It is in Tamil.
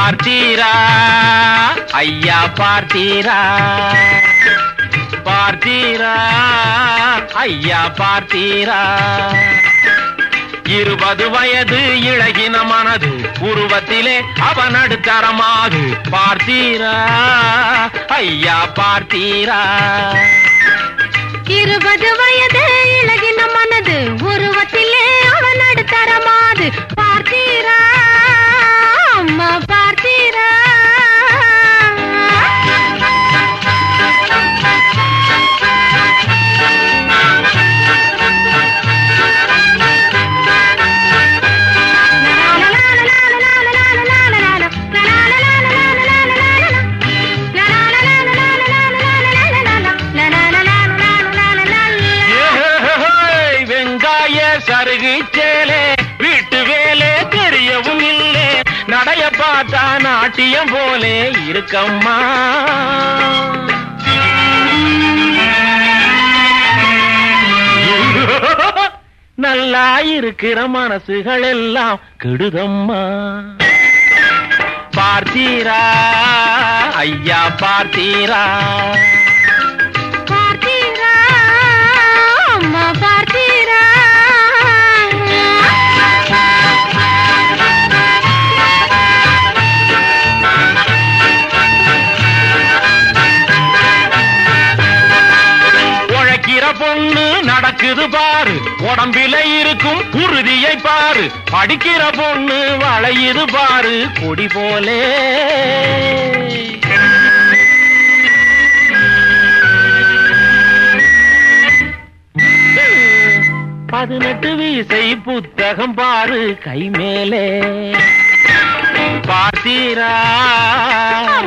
பார்த்தீரா ஐயா பார்த்தீரா பார்த்தீரா ஐயா பார்த்தீரா இருபது வயது இழகின மனது உருவத்திலே அவன் அடுத்தரமாகு பார்த்தீரா ஐயா பார்த்தீரா இருபது வயது இழகின மனது உருவத்திலே அவன் அடுத்தரமாது பார்த்தீரா அம்மா பார்த்தீரா ஏய், வெங்காய சருகு சேலே வீட்டு வேலே தெரியவும் இல்லை நடைய பார்த்தா நாட்டியம் போலே இருக்கம்மா நல்லா இருக்கிற மனசுகள் எல்லாம் கெடுதம்மா பார்த்தீரா ஐயா பார்த்தீரா பார்த்தீரா அம்மா பார்த்தீரா உழைக்கிற பொண்ணு நடக்குது பாரு உடம்பில இருக்கும் உறுதியை பாரு படிக்கிற பொண்ணு வளையுது பாரு கொடி போலே பதினெட்டு வீசை புத்தகம் பாரு கை மேலே பார்த்தீரா